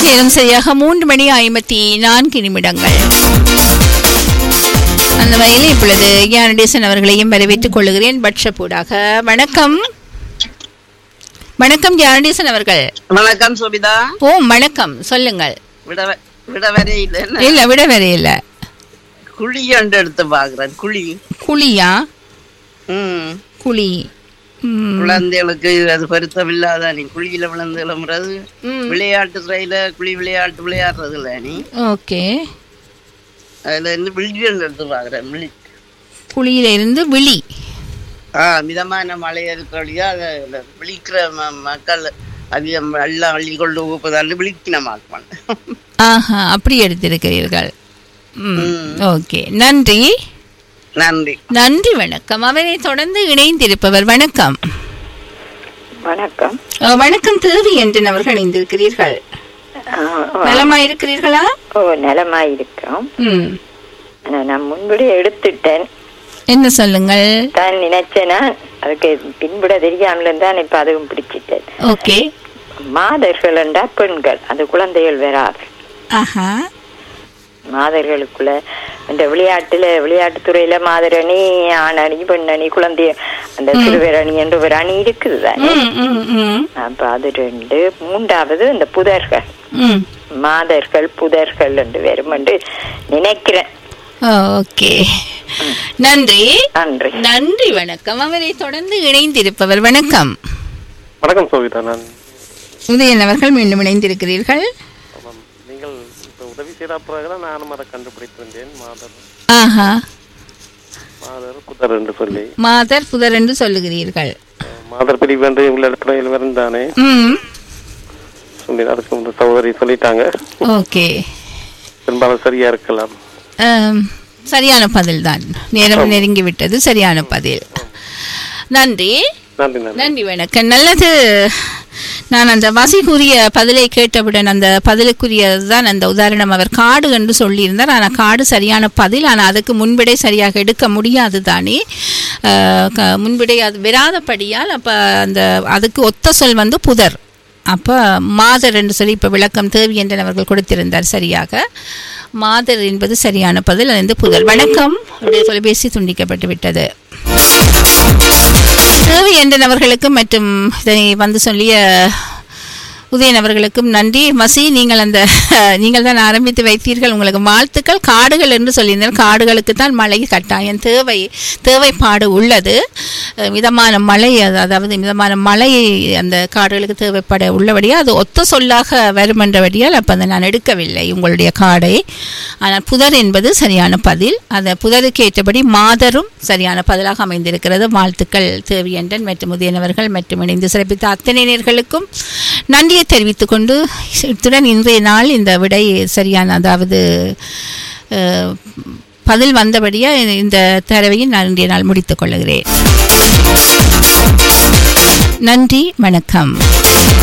நேரம் சரியாக மூன்று மணி ஐம்பத்தி நான்கு நிமிடங்கள் அந்த வகையில் இப்பொழுது ஞானடேசன் அவர்களையும் வரவேற்றுக் கொள்ளுகிறேன் பட்சப்பூடாக வணக்கம் வணக்கம் ஞானடேசன் அவர்கள் வணக்கம் சுபிதா ஓ வணக்கம் சொல்லுங்கள் விட வ- விட வரை இல்லை இல்ல விட வரையில குழி ஒன்று எடுத்து பாக்குறேன் குழி குழியா ம் குழி ம், குழந்தைகளுக்கு அது பொருத்தமில்லாத நீ குழியில விழுந்து எழும்புறது ம். விளையாட்டு துறையில குழி விளையாட்டு விளையாடுறது இல்ல நீ ஓகே அதுல இருந்து விழி ஒன்று எடுத்து பாக்குறேன் விழி குழியில இருந்து விழி ஆ மிதமான மழை இருக்கொழியா அதை அதை விழிக்கிற ம- மக்கள் அதிகம் எல்லாம் அள்ளி கொண்டு ஊப்பதாண்டு விழிக்கின மாட்டான் ஆஹா அப்படி எடுத்திருக்கிறீர்கள் ம், ம். ஓகே நன்றி நன்றி நன்றி வணக்கம் அவரை தொடர்ந்து இணைந்திருப்பவர் வணக்கம் வணக்கம் அஹ், வணக்கம் தேவி என்று அவர்கள் இணைந்திருக்கிறீர்கள் நலமா இருக்கிறீர்களா ஓ நலமாயிருக்கோம் ம் ஆனா, நான் முன்படி எடுத்துட்டேன் என்ன சொல்லுங்கள் தான் நினைச்சேனா அதுக்கு பின்புட தெரியாமல் தான் இப்ப அதுவும் பிடிச்சிட்டேன் ஓகே மாதர்கள் என்றா பெண்கள் அது குழந்தைகள் வராது ஆஹா மாதர்களுக்குள்ள இந்த விளையாட்டுல விளையாட்டுத் துறையில மாதரணி ஆணணி பெண்ணணி குழந்தை அந்த சிறுவரணி என்ற ஒரு அணி இருக்குது தானே ம் ம் ம் அப்ப அது ரெண்டு மூன்றாவது இந்த புதர்கள் ம் மாதர்கள் புதர்கள் என்று வரும் என்று நினைக்கிறேன் ஓகே நன்றி நன்றி நன்றி வணக்கம் அவரை தொடர்ந்து இணைந்திருப்பவர் வணக்கம் வணக்கம் சோவிதா நான் உதயன் அவர்கள் மீண்டும் இணைந்திருக்கிறீர்கள் ஆமாம் நீங்கள் இப்போ உதவி செய்த பிறகு தான் நானும் அதை கண்டுபிடித்திருந்தேன் மாதர் ஆஹா மாதர் புதர் என்று சொல்லி மாதர் புதர் என்று சொல்லுகிறீர்கள் அஹ், மாதர் பிரிவு என்று உள்ள இடத்துல இருந்தானே ம் சொல்லி அதுக்கு வந்து சகோதரி சொல்லிட்டாங்க ஓகே பெரும்பாலும் சரியா இருக்கலாம் ஆம், சரியான பதில் தான் நேரம் நெருங்கி விட்டது சரியான பதில் நன்றி நன்றி நன்றி நன்றி வணக்கம் நல்லது நான் அந்த வசி கூறிய பதிலை கேட்டவுடன் அந்த பதிலுக்குரியது தான் அந்த உதாரணம் அவர் காடு என்று சொல்லியிருந்தார் ஆனால் காடு சரியான பதில் ஆனால் அதுக்கு முன்பிடை சரியாக எடுக்க முடியாது தானே அஹ், க- முன்பிடை அது வராதபடியால் அப்போ அந்த அதுக்கு ஒத்த சொல் வந்து புதர் அப்போ மாதர் என்று சொல்லி இப்போ விளக்கம் தேவி என்று அவர்கள் கொடுத்திருந்தார் சரியாக மாதர் என்பது சரியான பதில் அது வந்து புதர் வணக்கம் அவருடைய தொலைபேசி துண்டிக்கப்பட்டு விட்டது தேவி என்றன் அவர்களுக்கும் மற்றும் இதை வந்து சொல்லிய உதயன் அவர்களுக்கும் நன்றி மசி நீங்கள் அந்த நீங்கள் தான் ஆரம்பித்து வைத்தீர்கள் உங்களுக்கு வாழ்த்துக்கள் காடுகள் என்று சொல்லியிருந்தால் காடுகளுக்கு தான் மழை கட்டாயம் தேவை தேவைப்பாடு உள்ளது அஹ் மிதமான மழை அது- அதாவது மிதமான மழை அந்த காடுகளுக்கு தேவைப்பட உள்ளபடியாக அது ஒத்த சொல்லாக வரும் என்றபடியால் அப்போ அதை நான் எடுக்கவில்லை உங்களுடைய காடை ஆனால் புதர் என்பது சரியான பதில் அந்த புதருக்கு ஏற்றபடி மாதரும் சரியான பதிலாக அமைந்திருக்கிறது வாழ்த்துக்கள் தேவியண்டன் மற்றும் உதயனவர்கள் மற்றும் இணைந்து சிறப்பித்த அத்தனை நேர்களுக்கும் நன்றியை தெரிவித்துக் கொண்டு இத்துடன் இன்றைய நாள் இந்த விடை சரியான அதாவது அஹ், பதில் வந்தபடியா இந்த தரவையும் நான் இன்றைய நாள் முடித்துக் கொள்ளுகிறேன் நன்றி வணக்கம்